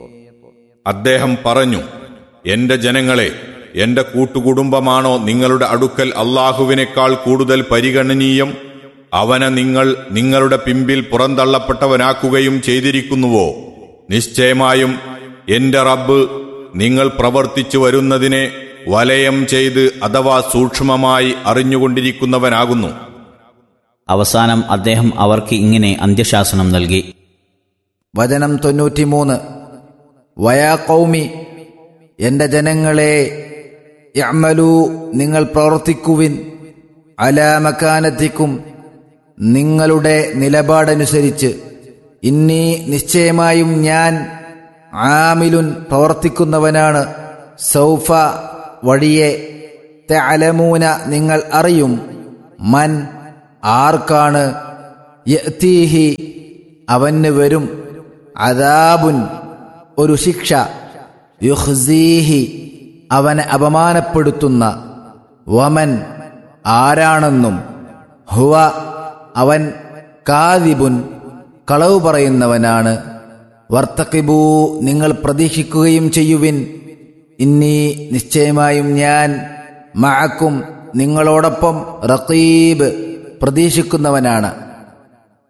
അദ്ദേഹം പറഞ്ഞു എന്റെ ജനങ്ങളെ എന്റെ കൂട്ടുകുടുംബമാണോ നിങ്ങളുടെ അടുക്കൽ അള്ളാഹുവിനേക്കാൾ കൂടുതൽ പരിഗണനീയം അവനെ നിങ്ങൾ നിങ്ങളുടെ പിമ്പിൽ പുറന്തള്ളപ്പെട്ടവനാക്കുകയും ചെയ്തിരിക്കുന്നുവോ നിശ്ചയമായും എന്റെ റബ്ബ് നിങ്ങൾ പ്രവർത്തിച്ചു വരുന്നതിനെ വലയം ചെയ്ത് അഥവാ സൂക്ഷ്മമായി അറിഞ്ഞുകൊണ്ടിരിക്കുന്നവനാകുന്നു അവസാനം അദ്ദേഹം അവർക്ക് ഇങ്ങനെ അന്ത്യശാസനം നൽകി വചനം തൊണ്ണൂറ്റിമൂന്ന് വയാ കൗമി എന്റെ ജനങ്ങളെ യഅ്മലൂ നിങ്ങൾ പ്രവർത്തിക്കുവിൻ അലാമക്കാനത്തിക്കും നിങ്ങളുടെ നിലപാടനുസരിച്ച് ഇന്നീ നിശ്ചയമായും ഞാൻ ആമിലുൻ പ്രവർത്തിക്കുന്നവനാണ് സൗഫ വഴിയെ തലമൂന നിങ്ങൾ അറിയും മൻ ആർക്കാണ് യഅ്തീഹി അവന് വരും അദാബുൻ ഒരു ശിക്ഷ യുഹ്സീഹി അവനെ അപമാനപ്പെടുത്തുന്ന വമൻ ആരാണെന്നും ഹുവ അവൻ കാദിബുൻ കളവ് പറയുന്നവനാണ് വർത്തക്കിബൂ നിങ്ങൾ പ്രതീക്ഷിക്കുകയും ചെയ്യുവിൻ ഇന്നീ നിശ്ചയമായും ഞാൻ മഅക്കും നിങ്ങളോടൊപ്പം റഖീബ് പ്രതീക്ഷിക്കുന്നവനാണ്